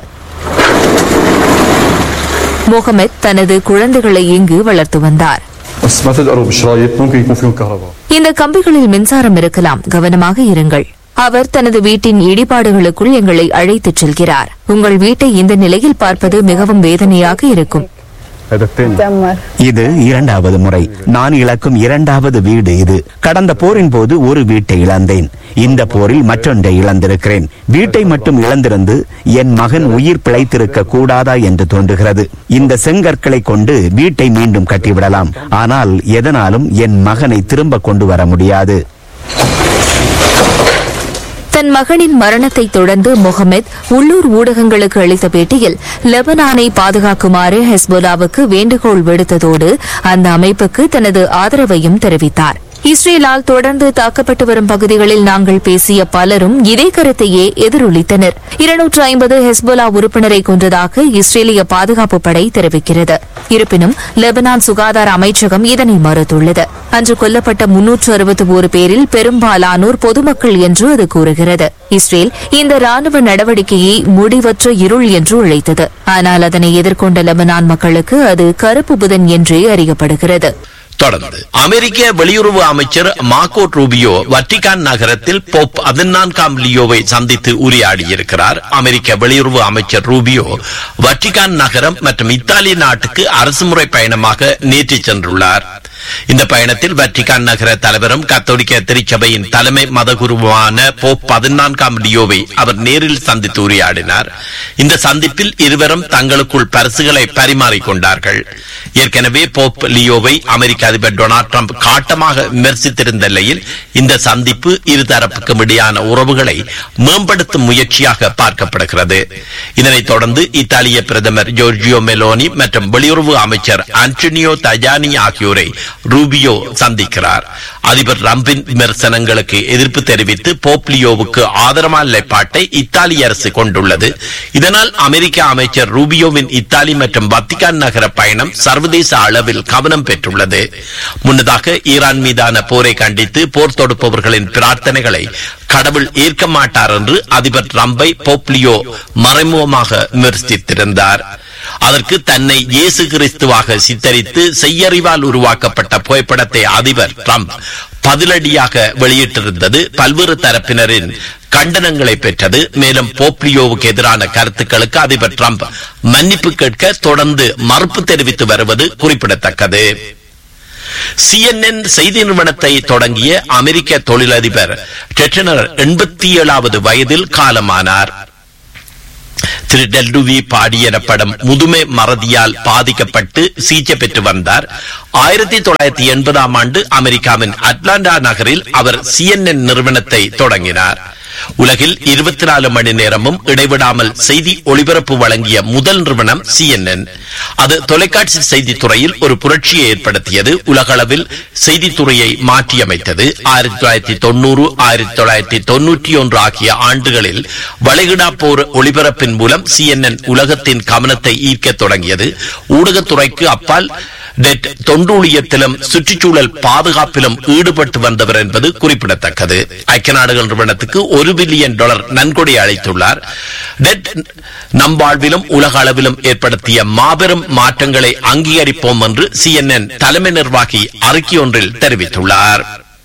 முகமது தனது குழந்தைகளை இங்கு வளர்த்து வந்தார் بس ما تقدروا بالشرايط ممكن يكون فيهم كهرباء இந்த கம்பிகளில் மின்சாரம் இருக்கலாம் கவனமாக இருங்கள் அவர் தனது வீட்டின் இடிபாடுகளுக்குள் எங்களை அழைத்துச் செல்கிறார் உங்கள் வீட்டை இந்த நிலையில் பார்ப்பது மிகவும் வேதனையாக இருக்கும் هذا الثاني இது இரண்டாவது முறை நான் இழக்கும் இரண்டாவது வீடு இது கடந்த போரின் போது ஒரு வீட்டை இழந்தேன் இந்த போரில் மற்றொன்றை இழந்திருக்கிறேன் வீட்டை மட்டும் இழந்திருந்து என் மகன் உயிர் பிழைத்திருக்க கூடாதா என்று தோன்றுகிறது இந்த செங்கற்களை கொண்டு வீட்டை மீண்டும் கட்டிவிடலாம் ஆனால் எதனாலும் என் மகனை திரும்ப கொண்டு வர முடியாது தன் மகனின் மரணத்தை தொடர்ந்து முகமது உள்ளூர் ஊடகங்களுக்கு அளித்த பேட்டியில் லெபனானை பாதுகாக்குமாறு ஹெஸ்போலாவுக்கு வேண்டுகோள் விடுத்ததோடு அந்த அமைப்புக்கு தனது ஆதரவையும் தெரிவித்தார் இஸ்ரேலால் தொடர்ந்து தாக்கப்பட்டு வரும் பகுதிகளில் நாங்கள் பேசிய பலரும் இதே கருத்தையே எதிரொலித்தனர் இருநூற்று ஐம்பது ஹெஸ்போலா உறுப்பினரை கொன்றதாக இஸ்ரேலிய பாதுகாப்பு படை தெரிவிக்கிறது இருப்பினும் லெபனான் சுகாதார அமைச்சகம் இதனை மறுத்துள்ளது அன்று கொல்லப்பட்ட முன்னூற்று அறுபத்தி ஒரு பேரில் பெரும்பாலானோர் பொதுமக்கள் என்று அது கூறுகிறது இஸ்ரேல் இந்த ராணுவ நடவடிக்கையை முடிவற்ற இருள் என்று உழைத்தது ஆனால் அதனை எதிர்கொண்ட லெபனான் மக்களுக்கு அது கருப்பு புதன் என்றே அறியப்படுகிறது தொடர்ந்து அமெரிக்க வெளியுறவு அமைச்சர் மார்கோ ரூபியோ வட்டிகான் நகரத்தில் போப் பதினான்காம் லியோவை சந்தித்து உரையாடியிருக்கிறார் அமெரிக்க வெளியுறவு அமைச்சர் ரூபியோ வட்டிகான் நகரம் மற்றும் இத்தாலி நாட்டுக்கு அரசுமுறை பயணமாக நேற்று சென்றுள்ளார் இந்த பயணத்தில் வட்டிகான் நகர தலைவரும் கத்தோலிக்க திருச்சபையின் தலைமை மதகுருவான போப் பதினான்காம் லியோவை அவர் நேரில் சந்தித்து உரையாடினார் இந்த சந்திப்பில் இருவரும் தங்களுக்குள் பரிசுகளை பரிமாறிக் கொண்டார்கள் ஏற்கனவே போப் லியோவை அமெரிக்க அதிபர் டொனால்ட் ட்ரம்ப் காட்டமாக விமர்சித்திருந்த நிலையில் இந்த சந்திப்பு இருதரப்புக்கும் இடையான உறவுகளை மேம்படுத்தும் முயற்சியாக பார்க்கப்படுகிறது இதனைத் தொடர்ந்து இத்தாலிய பிரதமர் ஜோர்ஜியோ மெலோனி மற்றும் வெளியுறவு அமைச்சர் ஆண்டனியோ தஜானி ஆகியோரை ரூபியோ சந்திக்கிறார் அதிபர் ரம்பின் விமர்சனங்களுக்கு எதிர்ப்பு தெரிவித்து போப்லியோவுக்கு ஆதரவான நிலைப்பாட்டை இத்தாலி அரசு கொண்டுள்ளது இதனால் அமெரிக்க அமைச்சர் ரூபியோவின் இத்தாலி மற்றும் வத்திகான் நகர பயணம் சர்வதேச அளவில் கவனம் பெற்றுள்ளது முன்னதாக ஈரான் மீதான போரை கண்டித்து போர் தொடுப்பவர்களின் பிரார்த்தனைகளை கடவுள் ஏற்க மாட்டார் என்று அதிபர் ட்ரம்பை போப்லியோ மறைமுகமாக விமர்சித்திருந்தார் அதற்கு தன்னை இயேசு கிறிஸ்துவாக சித்தரித்து செய்யறிவால் உருவாக்கப்பட்ட புகைப்படத்தை அதிபர் ட்ரம்ப் பதிலடியாக வெளியிட்டிருந்தது பல்வேறு தரப்பினரின் கண்டனங்களை பெற்றது மேலும் போப்லியோவுக்கு எதிரான கருத்துக்களுக்கு அதிபர் ட்ரம்ப் மன்னிப்பு கேட்க தொடர்ந்து மறுப்பு தெரிவித்து வருவது குறிப்பிடத்தக்கது சிஎன்என் செய்தி நிறுவனத்தை தொடங்கிய அமெரிக்க தொழிலதிபர் டெட்டனர் எண்பத்தி ஏழாவது வயதில் காலமானார் திரு டெல்டுவி பாடி எனப்படும் முதுமை மறதியால் பாதிக்கப்பட்டு சிகிச்சை பெற்று வந்தார் ஆயிரத்தி தொள்ளாயிரத்தி எண்பதாம் ஆண்டு அமெரிக்காவின் அட்லாண்டா நகரில் அவர் சிஎன்என் நிறுவனத்தை தொடங்கினார் உலகில் இருபத்தி நாலு மணி நேரமும் இடைவிடாமல் செய்தி ஒளிபரப்பு வழங்கிய முதல் நிறுவனம் சிஎன்என் அது தொலைக்காட்சி செய்தித் துறையில் ஒரு புரட்சியை ஏற்படுத்தியது உலகளவில் செய்தித்துறையை மாற்றியமைத்தது ஆயிரத்தி தொள்ளாயிரத்தி தொண்ணூறு ஆயிரத்தி தொள்ளாயிரத்தி தொன்னூற்றி ஒன்று ஆகிய ஆண்டுகளில் வளைகுடா போர் ஒளிபரப்பின் மூலம் சிஎன்என் உலகத்தின் கவனத்தை ஈர்க்க தொடங்கியது ஊடகத்துறைக்கு அப்பால் டெட் தொண்டூழியத்திலும் சுற்றுச்சூழல் பாதுகாப்பிலும் ஈடுபட்டு வந்தவர் என்பது குறிப்பிடத்தக்கது ஐக்கிய நாடுகள் நிறுவனத்துக்கு ஒரு பில்லியன் டாலர் நன்கொடை அளித்துள்ளார் டெட் நம் வாழ்விலும் உலக அளவிலும் ஏற்படுத்திய மாபெரும் மாற்றங்களை அங்கீகரிப்போம் என்று சிஎன்என் தலைமை நிர்வாகி அறிக்கை ஒன்றில் தெரிவித்துள்ளார்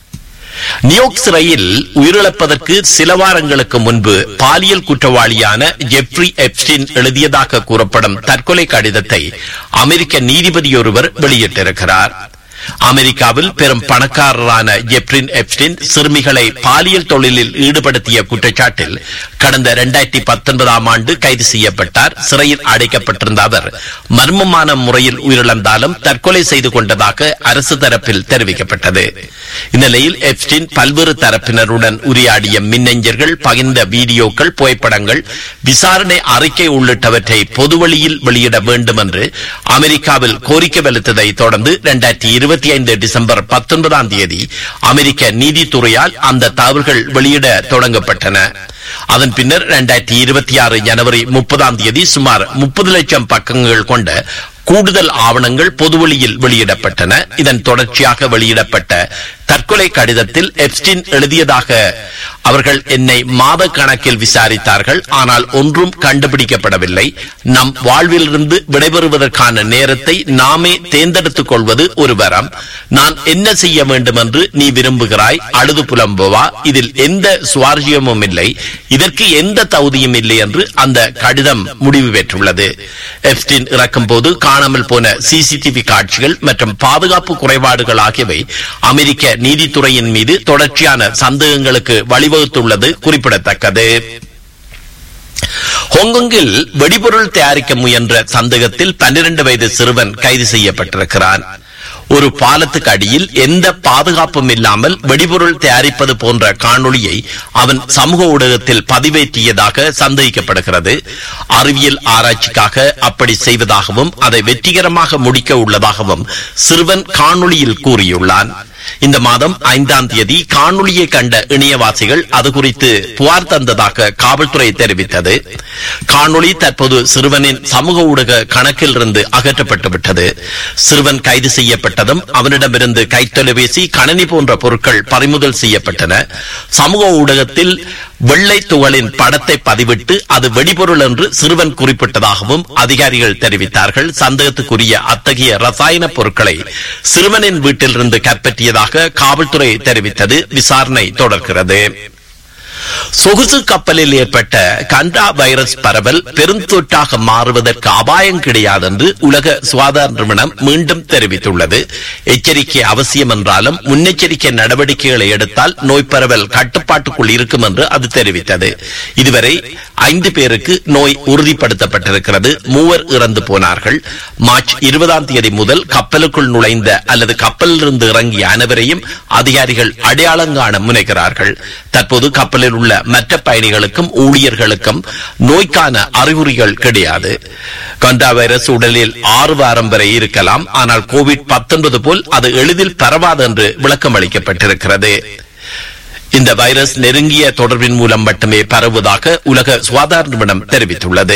நியோக் சிறையில் உயிரிழப்பதற்கு சில வாரங்களுக்கு முன்பு பாலியல் குற்றவாளியான ஜெப்ரி எப்ஸ்டின் எழுதியதாக கூறப்படும் தற்கொலை கடிதத்தை அமெரிக்க நீதிபதியொருவர் வெளியிட்டிருக்கிறார் அமெரிக்காவில் பெரும் பணக்காரரான ஜெப்ரின் எப்ஸ்டின் சிறுமிகளை பாலியல் தொழிலில் ஈடுபடுத்திய குற்றச்சாட்டில் கடந்த இரண்டாயிரத்தி பத்தொன்பதாம் ஆண்டு கைது செய்யப்பட்டார் சிறையில் அடைக்கப்பட்டிருந்த அவர் மர்மமான முறையில் உயிரிழந்தாலும் தற்கொலை செய்து கொண்டதாக அரசு தரப்பில் தெரிவிக்கப்பட்டது இந்நிலையில் எப்ஸ்டின் பல்வேறு தரப்பினருடன் உரையாடிய மின்னஞ்சர்கள் பகிர்ந்த வீடியோக்கள் புகைப்படங்கள் விசாரணை அறிக்கை உள்ளிட்டவற்றை பொதுவழியில் வெளியிட வேண்டும் என்று அமெரிக்காவில் கோரிக்கை வலுத்ததை தொடர்ந்து இரண்டாயிரத்தி இருபத்தி ஐந்து டிசம்பர் பத்தொன்பதாம் தேதி அமெரிக்க நீதித்துறையால் அந்த தகவல்கள் வெளியிட தொடங்கப்பட்டன அதன் பின்னர் இரண்டாயிரத்தி இருபத்தி ஆறு ஜனவரி முப்பதாம் தேதி சுமார் முப்பது லட்சம் பக்கங்கள் கொண்ட கூடுதல் ஆவணங்கள் பொதுவெளியில் வெளியிடப்பட்டன இதன் தொடர்ச்சியாக வெளியிடப்பட்ட தற்கொலை கடிதத்தில் எப்ஸ்டின் எழுதியதாக அவர்கள் என்னை மாத கணக்கில் விசாரித்தார்கள் ஆனால் ஒன்றும் கண்டுபிடிக்கப்படவில்லை நம் வாழ்விலிருந்து விடைபெறுவதற்கான நேரத்தை நாமே தேர்ந்தெடுத்துக் கொள்வது ஒரு வரம் நான் என்ன செய்ய வேண்டும் என்று நீ விரும்புகிறாய் அழுது புலம்புவா இதில் எந்த சுவாரஸ்யமும் இல்லை இதற்கு எந்த தகுதியும் இல்லை என்று அந்த கடிதம் முடிவு பெற்றுள்ளது எப்ஸ்டின் இறக்கும் போது காணாமல் போன சிசிடிவி காட்சிகள் மற்றும் பாதுகாப்பு குறைபாடுகள் ஆகியவை அமெரிக்க நீதித்துறையின் மீது தொடர்ச்சியான சந்தேகங்களுக்கு வழிவகுத்துள்ளது குறிப்பிடத்தக்கது ஹாங்காங்கில் வெடிபொருள் தயாரிக்க முயன்ற சந்தேகத்தில் பன்னிரண்டு வயது சிறுவன் கைது செய்யப்பட்டிருக்கிறான் ஒரு பாலத்துக்கு அடியில் எந்த பாதுகாப்பும் இல்லாமல் வெடிபொருள் தயாரிப்பது போன்ற காணொளியை அவன் சமூக ஊடகத்தில் பதிவேற்றியதாக சந்தேகிக்கப்படுகிறது அறிவியல் ஆராய்ச்சிக்காக அப்படி செய்வதாகவும் அதை வெற்றிகரமாக முடிக்க உள்ளதாகவும் சிறுவன் காணொளியில் கூறியுள்ளான் இந்த மாதம் ஐந்தாம் தேதி காணொளியை கண்ட இணையவாசிகள் அது குறித்து புகார் தந்ததாக காவல்துறை தெரிவித்தது காணொளி தற்போது சிறுவனின் சமூக ஊடக கணக்கில் இருந்து அகற்றப்பட்டு விட்டது சிறுவன் கைது செய்யப்பட்டதும் அவனிடமிருந்து கைத்தொலைபேசி கணனி போன்ற பொருட்கள் பறிமுதல் செய்யப்பட்டன சமூக ஊடகத்தில் வெள்ளை துகளின் படத்தை பதிவிட்டு அது வெடிபொருள் என்று சிறுவன் குறிப்பிட்டதாகவும் அதிகாரிகள் தெரிவித்தார்கள் சந்தேகத்துக்குரிய அத்தகைய ரசாயன பொருட்களை சிறுவனின் வீட்டிலிருந்து கைப்பற்றியதாக காவல்துறை தெரிவித்தது விசாரணை தொடர்கிறது சொகுசு கப்பலில் ஏற்பட்ட கண்டா வைரஸ் பரவல் பெருந்தொற்றாக மாறுவதற்கு அபாயம் கிடையாது என்று உலக சுகாதார நிறுவனம் மீண்டும் தெரிவித்துள்ளது எச்சரிக்கை அவசியம் என்றாலும் முன்னெச்சரிக்கை நடவடிக்கைகளை எடுத்தால் நோய் பரவல் கட்டுப்பாட்டுக்குள் இருக்கும் என்று அது தெரிவித்தது இதுவரை ஐந்து பேருக்கு நோய் உறுதிப்படுத்தப்பட்டிருக்கிறது மூவர் இறந்து போனார்கள் மார்ச் இருபதாம் தேதி முதல் கப்பலுக்குள் நுழைந்த அல்லது கப்பலிலிருந்து இறங்கிய அனைவரையும் அதிகாரிகள் அடையாளம் காண முனைகிறார்கள் தற்போது கப்பலில் உள்ள மற்ற பயணிகளுக்கும் ஊழியர்களுக்கும் நோய்க்கான அறிகுறிகள் கிடையாது கண்டா வைரஸ் உடலில் ஆறு வாரம் வரை இருக்கலாம் ஆனால் கோவிட் பத்தொன்பது போல் அது எளிதில் பரவாது என்று விளக்கம் அளிக்கப்பட்டிருக்கிறது இந்த வைரஸ் நெருங்கிய தொடர்பின் மூலம் மட்டுமே பரவுவதாக உலக சுகாதார நிறுவனம் தெரிவித்துள்ளது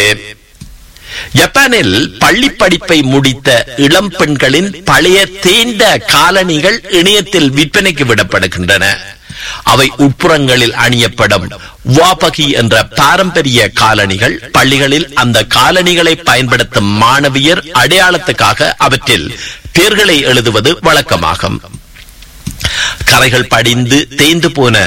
ஜப்பானில் பள்ளி படிப்பை முடித்த இளம் பெண்களின் பழைய தேய்ந்த காலணிகள் இணையத்தில் விற்பனைக்கு விடப்படுகின்றன அவை உட்புறங்களில் அணியப்படும் வாபகி என்ற பாரம்பரிய காலணிகள் பள்ளிகளில் அந்த காலணிகளை பயன்படுத்தும் மாணவியர் அடையாளத்துக்காக அவற்றில் பேர்களை எழுதுவது வழக்கமாகும் கரைகள் படிந்து தேய்ந்து போன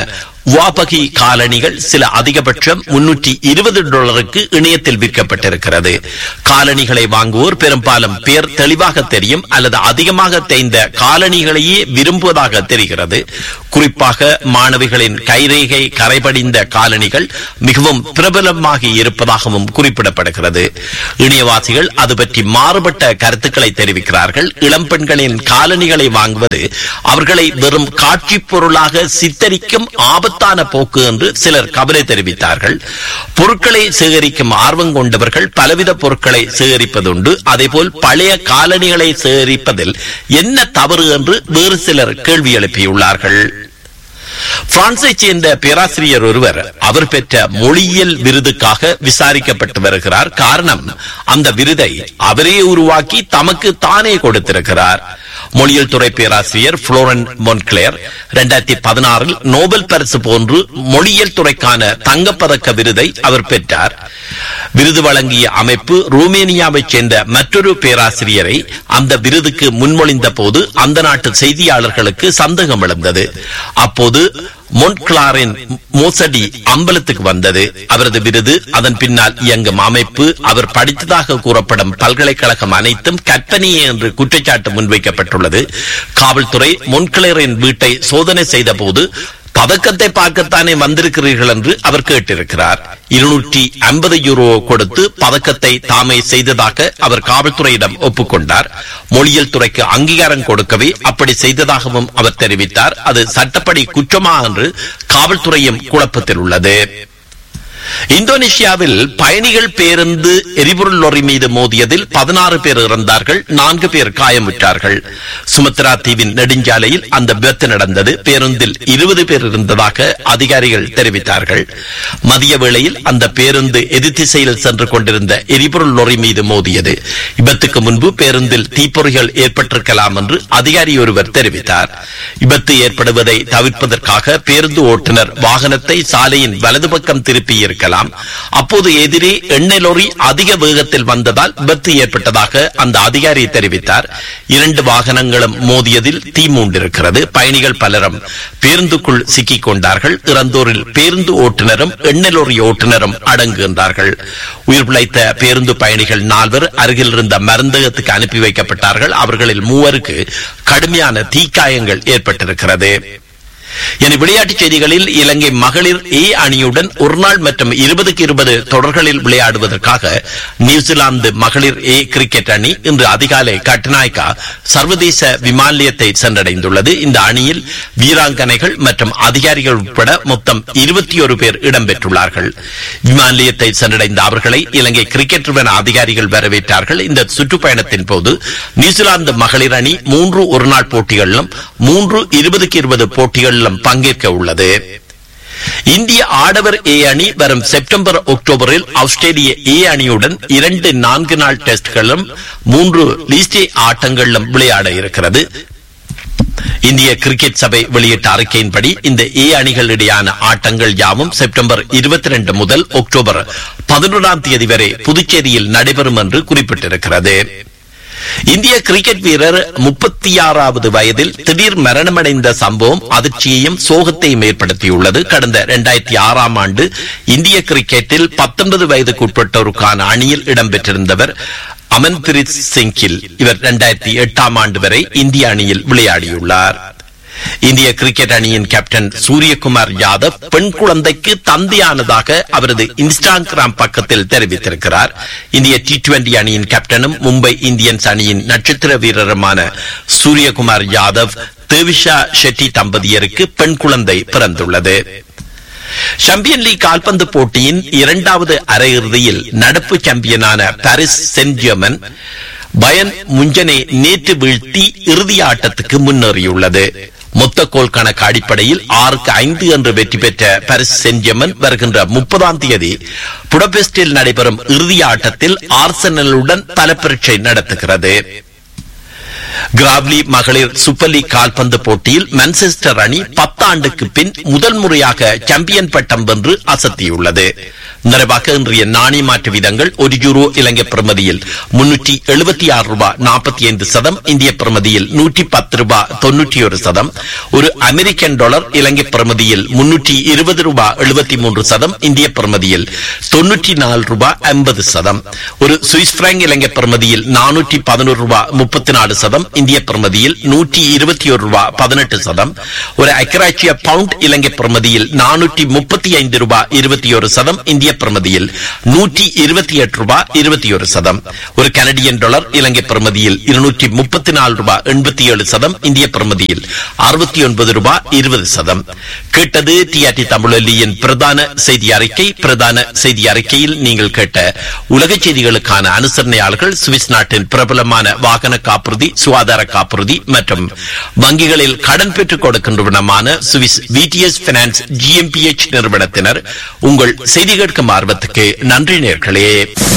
வாபகி காலணிகள் சில அதிகபட்சம் முன்னூற்றி இருபது டாலருக்கு இணையத்தில் விற்கப்பட்டிருக்கிறது காலணிகளை வாங்குவோர் பெரும்பாலும் பேர் தெளிவாக தெரியும் அல்லது அதிகமாக தேய்ந்த காலணிகளையே விரும்புவதாக தெரிகிறது குறிப்பாக மாணவிகளின் கைரேகை கரைபடிந்த காலணிகள் மிகவும் பிரபலமாகி இருப்பதாகவும் குறிப்பிடப்படுகிறது இணையவாசிகள் அது பற்றி மாறுபட்ட கருத்துக்களை தெரிவிக்கிறார்கள் இளம் பெண்களின் காலணிகளை வாங்குவது அவர்களை வெறும் காட்சி பொருளாக சித்தரிக்கும் ஆபத்தான போக்கு என்று சிலர் கவலை தெரிவித்தார்கள் பொருட்களை சேகரிக்கும் ஆர்வம் கொண்டவர்கள் பலவித பொருட்களை சேகரிப்பதுண்டு அதேபோல் பழைய காலணிகளை சேகரிப்பதில் என்ன தவறு என்று வேறு சிலர் கேள்வி எழுப்பியுள்ளார்கள் பிரான்சைச் சேர்ந்த பேராசிரியர் ஒருவர் அவர் பெற்ற மொழியியல் விருதுக்காக விசாரிக்கப்பட்டு வருகிறார் காரணம் அந்த விருதை அவரே உருவாக்கி தமக்கு தானே கொடுத்திருக்கிறார் மொழியியல் துறை பேராசிரியர் புளோரன் மொன்கிளேர் இரண்டாயிரத்தி பதினாறில் நோபல் பரிசு போன்று மொழியியல் துறைக்கான தங்கப்பதக்க விருதை அவர் பெற்றார் விருது வழங்கிய அமைப்பு ருமேனியாவைச் சேர்ந்த மற்றொரு பேராசிரியரை அந்த விருதுக்கு முன்மொழிந்த போது அந்த நாட்டு செய்தியாளர்களுக்கு சந்தேகம் எழுந்தது அப்போது மொன்ட்கிளாரின் மோசடி அம்பலத்துக்கு வந்தது அவரது விருது அதன் பின்னால் இயங்கும் அமைப்பு அவர் படித்ததாக கூறப்படும் பல்கலைக்கழகம் அனைத்தும் கற்பனையே என்று குற்றச்சாட்டு முன்வைக்கப்பட்டுள்ளது காவல்துறை மொன்கிளரின் வீட்டை சோதனை செய்த போது பதக்கத்தை பார்க்கத்தானே வந்திருக்கிறீர்கள் என்று அவர் கேட்டிருக்கிறார் இருநூற்றி ஐம்பது யூரோ கொடுத்து பதக்கத்தை தாமே செய்ததாக அவர் காவல்துறையிடம் ஒப்புக்கொண்டார் மொழியியல் துறைக்கு அங்கீகாரம் கொடுக்கவே அப்படி செய்ததாகவும் அவர் தெரிவித்தார் அது சட்டப்படி குற்றமா என்று காவல்துறையும் குழப்பத்தில் உள்ளது இந்தோனேஷியாவில் பயணிகள் பேருந்து எரிபொருள் லொரி மீது மோதியதில் பதினாறு பேர் இறந்தார்கள் நான்கு பேர் காயமுற்றார்கள் சுமத்ரா தீவின் நெடுஞ்சாலையில் அந்த விபத்து நடந்தது பேருந்தில் இருபது பேர் இருந்ததாக அதிகாரிகள் தெரிவித்தார்கள் மதிய வேளையில் அந்த பேருந்து எதிர்த்திசையில் சென்று கொண்டிருந்த எரிபொருள் லொரி மீது மோதியது விபத்துக்கு முன்பு பேருந்தில் தீப்பொறிகள் ஏற்பட்டிருக்கலாம் என்று அதிகாரி ஒருவர் தெரிவித்தார் விபத்து ஏற்படுவதை தவிர்ப்பதற்காக பேருந்து ஓட்டுநர் வாகனத்தை சாலையின் வலது பக்கம் திருப்பி இருக்கலாம் அப்போது எதிரே எண்ணெய் லொரி அதிக வேகத்தில் வந்ததால் விபத்து ஏற்பட்டதாக அந்த அதிகாரி தெரிவித்தார் இரண்டு வாகனங்களும் மோதியதில் தீ மூண்டிருக்கிறது பயணிகள் பலரும் பேருந்துக்குள் சிக்கிக் கொண்டார்கள் இறந்தோரில் பேருந்து ஓட்டுநரும் எண்ணெய் லொரி ஓட்டுநரும் அடங்குகின்றார்கள் உயிர் பிழைத்த பேருந்து பயணிகள் நால்வர் அருகில் இருந்த மருந்தகத்துக்கு அனுப்பி வைக்கப்பட்டார்கள் அவர்களில் மூவருக்கு கடுமையான தீக்காயங்கள் ஏற்பட்டிருக்கிறது என விளையாட்டுச் செய்திகளில் இலங்கை மகளிர் ஏ அணியுடன் ஒருநாள் மற்றும் இருபதுக்கு இருபது தொடர்களில் விளையாடுவதற்காக நியூசிலாந்து மகளிர் ஏ கிரிக்கெட் அணி இன்று அதிகாலை கட்டுநாயக்கா சர்வதேச விமான நிலையத்தை சென்றடைந்துள்ளது இந்த அணியில் வீராங்கனைகள் மற்றும் அதிகாரிகள் உட்பட மொத்தம் இருபத்தி ஒரு பேர் இடம்பெற்றுள்ளார்கள் விமான நிலையத்தை சென்றடைந்த அவர்களை இலங்கை கிரிக்கெட் நிறுவன அதிகாரிகள் வரவேற்றார்கள் இந்த சுற்றுப்பயணத்தின் போது நியூசிலாந்து மகளிர் அணி மூன்று ஒருநாள் போட்டிகளிலும் மூன்று இருபதுக்கு இருபது போட்டிகளிலும் பங்கேற்க உள்ளது இந்திய ஆடவர் ஏ அணி வரும் செப்டம்பர் அக்டோபரில் ஆஸ்திரேலிய ஏ அணியுடன் இரண்டு நான்கு நாள் டெஸ்ட்களும் மூன்று லீஸ்டே ஆட்டங்களிலும் விளையாட இருக்கிறது இந்திய கிரிக்கெட் சபை வெளியிட்ட அறிக்கையின்படி இந்த ஏ அணிகளிடையான ஆட்டங்கள் யாவும் செப்டம்பர் இருபத்தி ரெண்டு முதல் அக்டோபர் பதினொன்றாம் தேதி வரை புதுச்சேரியில் நடைபெறும் என்று குறிப்பிட்டிருக்கிறது இந்திய கிரிக்கெட் வீரர் முப்பத்தி ஆறாவது வயதில் திடீர் மரணமடைந்த சம்பவம் அதிர்ச்சியையும் சோகத்தையும் ஏற்படுத்தியுள்ளது கடந்த இரண்டாயிரத்தி ஆறாம் ஆண்டு இந்திய கிரிக்கெட்டில் பத்தொன்பது வயதுக்குட்பட்டோருக்கான அணியில் இடம்பெற்றிருந்தவர் அமன்பிரீத் சிங்கில் இவர் இரண்டாயிரத்தி எட்டாம் ஆண்டு வரை இந்திய அணியில் விளையாடியுள்ளார் இந்திய கிரிக்கெட் அணியின் கேப்டன் சூரியகுமார் யாதவ் பெண் குழந்தைக்கு தந்தையானதாக அவரது இன்ஸ்டாகிராம் பக்கத்தில் தெரிவித்திருக்கிறார் இந்திய டி டுவெண்டி அணியின் கேப்டனும் மும்பை இந்தியன்ஸ் அணியின் நட்சத்திர வீரருமான சூரியகுமார் யாதவ் தேவிஷா ஷெட்டி தம்பதியருக்கு பெண் குழந்தை பிறந்துள்ளது சாம்பியன் லீக் கால்பந்து போட்டியின் இரண்டாவது அரையிறுதியில் நடப்பு சாம்பியனான பாரிஸ் சென்ட் ஜெர்மன் பயன் முஞ்சனை நேற்று வீழ்த்தி இறுதி ஆட்டத்துக்கு முன்னேறியுள்ளது மொத்த கோல் கணக்கு அடிப்படையில் ஆறுக்கு ஐந்து என்று வெற்றி பெற்ற பாரிஸ் சென்ட் ஜெர்மன் வருகின்ற முப்பதாம் தேதி புடபெஸ்டில் நடைபெறும் இறுதி ஆட்டத்தில் ஆர்சனலுடன் பல பரீட்சை நடத்துகிறது கிராவ்லி மகளிர் சூப்பர் லீக் கால்பந்து போட்டியில் மான்செஸ்டர் அணி பத்தாண்டுக்கு பின் முதல் முறையாக சாம்பியன் பட்டம் வென்று அசத்தியுள்ளது நிறைவாக இன்றைய நாணய மாற்று வீதங்கள் ஒரு யூரோ இலங்கை பிரமதியில் முன்னூற்றி எழுபத்தி ஆறு ரூபாய் நாற்பத்தி ஐந்து சதம் இந்திய பிரமதியில் நூற்றி பத்து ரூபாய் தொன்னூற்றி ஒரு சதம் ஒரு அமெரிக்கன் டாலர் இலங்கை பிரமதியில் முன்னூற்றி இருபது ரூபாய் எழுபத்தி மூன்று சதம் இந்திய பிரமதியில் தொன்னூற்றி நாலு ரூபாய் ஐம்பது சதம் ஒரு சுவிஸ் பிராங்க் இலங்கை பிரமதியில் நானூற்றி பதினோரு ரூபாய் முப்பத்தி நாலு சதம் இந்திய பிரமதியில் நூற்றி இருபத்தி ஒரு ரூபாய் பதினெட்டு சதம் ஒரு ஐக்கராட்சிய பவுண்ட் இலங்கை பிரமதியில் நானூற்றி முப்பத்தி ஐந்து ரூபாய் இருபத்தி ஒரு சதம் இந்திய பிரமதியில் நூற்றி இருபத்தி எட்டு ரூபாய் இருபத்தி ஒரு சதம் ஒரு கனடியன் டாலர் இலங்கை பிரமதியில் இருநூற்றி முப்பத்தி நாலு ரூபாய் எண்பத்தி ஏழு சதம் இந்திய பிரமதியில் அறுபத்தி ஒன்பது ரூபாய் இருபது சதம் கேட்டது டிஆர்டி தமிழொலியின் பிரதான செய்தி அறிக்கை பிரதான செய்தி அறிக்கையில் நீங்கள் கேட்ட உலக செய்திகளுக்கான அனுசரணையாளர்கள் சுவிஸ் நாட்டின் பிரபலமான வாகன காப்புறுதி சுகாதார காப்புறுதி மற்றும் வங்கிகளில் கடன் பெற்றுக் கொடுக்கின்றவனமான சுவிஸ் விடிஎஸ் பினான்ஸ் ஜிஎம்பிஎச் நிறுவனத்தினர் உங்கள் செய்தி கேட்கும் ஆர்வத்துக்கு நன்றி நேர்களே